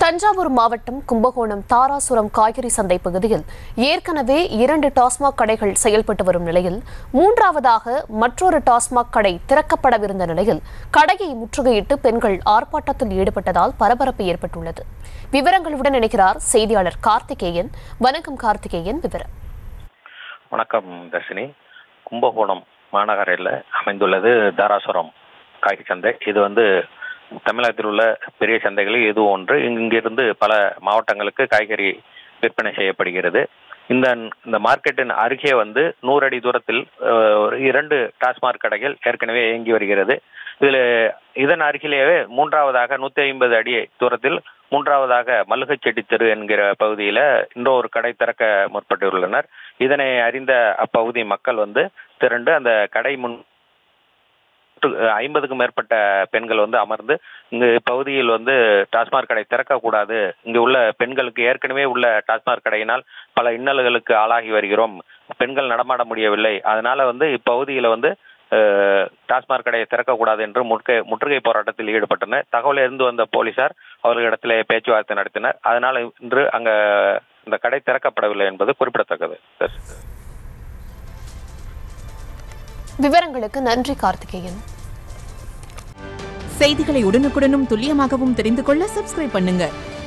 தஞ்சாவூர் மாவட்டம் கும்பகோணம் தாராசுரம் காய்கறி சந்தை பகுதியில் ஏற்கனவே இரண்டு டாஸ்மாக் கடைகள் செயல்பட்டு வரும் நிலையில் மூன்றாவதாக மற்றொரு டாஸ்மாக் கடை திறக்கப்படவிருந்த நிலையில் கடையை முற்றுகையிட்டு பெண்கள் ஆர்ப்பாட்டத்தில் ஈடுபட்டதால் பரபரப்பு ஏற்பட்டுள்ளது விவரங்களுடன் இணைக்கிறார் செய்தியாளர் கார்த்திகேயன் வணக்கம் கார்த்திகேயன் விவரம் வணக்கம் தர்ஷினி கும்பகோணம் மாநகரில் அமைந்துள்ளது தாராசுரம் காய்கறி சந்தை இது வந்து தமிழகத்தில் உள்ள பெரிய சந்தைகளில் இது ஒன்று இங்கிருந்து பல மாவட்டங்களுக்கு காய்கறி விற்பனை செய்யப்படுகிறது இந்த இந்த மார்க்கெட்டின் அருகே வந்து நூறு அடி தூரத்தில் அஹ், ஒரு இரண்டு டாஸ்மாக் கடைகள் ஏற்கனவே இயங்கி வருகிறது இதில் இதன் அருகிலேயே மூன்றாவதாக நூற்றி ஐம்பது அடி தூரத்தில் மூன்றாவதாக மல்லுகச்செட்டி தெரு என்கிற பகுதியில் இன்னொரு கடை திறக்க முற்பட்டுள்ளனர் இதனை அறிந்த அப்பகுதி மக்கள் வந்து திரண்டு அந்த கடை முன் ஐம்பதுக்கும் மேற்பட்ட பெண்கள் வந்து அமர்ந்து இங்கு பகுதியில் வந்து டாஸ்மாக் கடை திறக்கக்கூடாது இங்கு உள்ள பெண்களுக்கு ஏற்கனவே உள்ள டாஸ்மாக் கடையினால் பல இன்னல்களுக்கு ஆளாகி வருகிறோம் பெண்கள் நடமாட முடியவில்லை அதனால வந்து இப்பகுதியில் வந்து அஹ், டாஸ்மாக் கடையை திறக்கக்கூடாது என்று முற்றுகை முற்றுகை போராட்டத்தில் ஈடுபட்டனர் தகவல் இருந்து வந்த போலீசார் அவர்களிடத்திலே பேச்சுவார்த்தை நடத்தினர் அதனால இன்று அங்க இந்த கடை திறக்கப்படவில்லை என்பது குறிப்பிடத்தக்கது விவரங்களுக்கு நன்றி கார்த்திகேயன் செய்திகளை உடனுக்குடனும் துல்லியமாகவும் தெரிந்து கொள்ள சப்ஸ்கிரைப் பண்ணுங்க